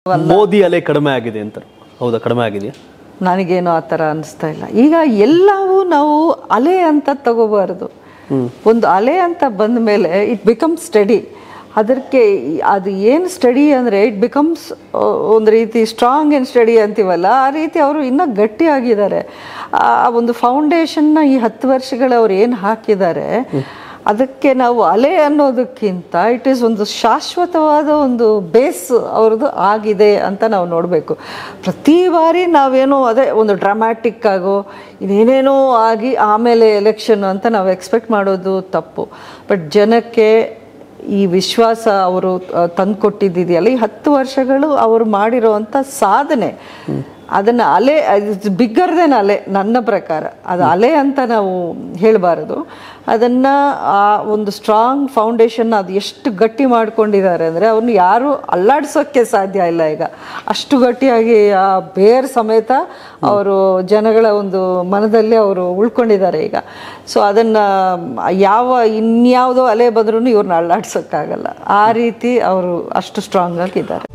ಮೋದಿ ಅಲೆ ಕಡಿಮೆ ಆಗಿದೆ ಅಂತ ಹೌದಾ ಕಡಿಮೆ ಆಗಿದೆಯಾ ನನಗೇನು ಆ ಥರ ಅನಿಸ್ತಾ ಇಲ್ಲ ಈಗ ಎಲ್ಲವೂ ನಾವು ಅಲೆ ಅಂತ ತಗೋಬಾರ್ದು ಒಂದು ಅಲೆ ಅಂತ ಬಂದ ಮೇಲೆ ಇಟ್ ಬಿಕಮ್ ಸ್ಟಡಿ ಅದಕ್ಕೆ ಅದು ಏನು ಸ್ಟಡಿ ಅಂದರೆ ಇಟ್ ಬಿಕಮ್ಸ್ ಒಂದು ರೀತಿ ಸ್ಟ್ರಾಂಗ್ ಆ್ಯಂಡ್ ಸ್ಟಡಿ ಅಂತೀವಲ್ಲ ಆ ರೀತಿ ಅವರು ಇನ್ನೂ ಗಟ್ಟಿಯಾಗಿದ್ದಾರೆ ಆ ಒಂದು ಫೌಂಡೇಶನ್ನ ಈ ಹತ್ತು ವರ್ಷಗಳು ಅವ್ರು ಏನು ಹಾಕಿದ್ದಾರೆ ಅದಕ್ಕೆ ನಾವು ಅಲೆ ಅನ್ನೋದಕ್ಕಿಂತ ಇಟ್ ಈಸ್ ಒಂದು ಶಾಶ್ವತವಾದ ಒಂದು ಬೇಸ್ ಅವ್ರದ್ದು ಆಗಿದೆ ಅಂತ ನಾವು ನೋಡಬೇಕು ಪ್ರತಿ ಬಾರಿ ನಾವೇನೋ ಅದೇ ಒಂದು ಡ್ರಾಮ್ಯಾಟಿಕ್ ಆಗೋ ಇನ್ನೇನೇನೋ ಆಗಿ ಆಮೇಲೆ ಎಲೆಕ್ಷನ್ ಅಂತ ನಾವು ಎಕ್ಸ್ಪೆಕ್ಟ್ ಮಾಡೋದು ತಪ್ಪು ಬಟ್ ಜನಕ್ಕೆ ಈ ವಿಶ್ವಾಸ ಅವರು ತಂದುಕೊಟ್ಟಿದ್ದಿದೆಯಲ್ಲ ಈ ಹತ್ತು ವರ್ಷಗಳು ಅವರು ಮಾಡಿರೋವಂಥ ಸಾಧನೆ ಅದನ್ನು ಅಲೆ ಬಿಗ್ಗರ್ ದೆನ್ ಅಲೆ ನನ್ನ ಪ್ರಕಾರ ಅದು ಅಲೆ ಅಂತ ನಾವು ಹೇಳಬಾರದು ಅದನ್ನು ಆ ಒಂದು ಸ್ಟ್ರಾಂಗ್ ಫೌಂಡೇಶನ್ ಅದು ಎಷ್ಟು ಗಟ್ಟಿ ಮಾಡ್ಕೊಂಡಿದ್ದಾರೆ ಅಂದರೆ ಅವ್ರನ್ನ ಯಾರು ಅಲ್ಲಾಡ್ಸೋಕ್ಕೆ ಸಾಧ್ಯ ಇಲ್ಲ ಈಗ ಅಷ್ಟು ಗಟ್ಟಿಯಾಗಿ ಆ ಬೇರ್ ಸಮೇತ ಅವರು ಜನಗಳ ಒಂದು ಮನದಲ್ಲಿ ಅವರು ಉಳ್ಕೊಂಡಿದ್ದಾರೆ ಈಗ ಸೊ ಅದನ್ನು ಯಾವ ಇನ್ಯಾವುದೋ ಅಲೆ ಬಂದ್ರೂ ಇವ್ರನ್ನ ಅಲ್ಲಾಡ್ಸೋಕ್ಕಾಗಲ್ಲ ಆ ರೀತಿ ಅವರು ಅಷ್ಟು ಸ್ಟ್ರಾಂಗ್ ಆಗಿದ್ದಾರೆ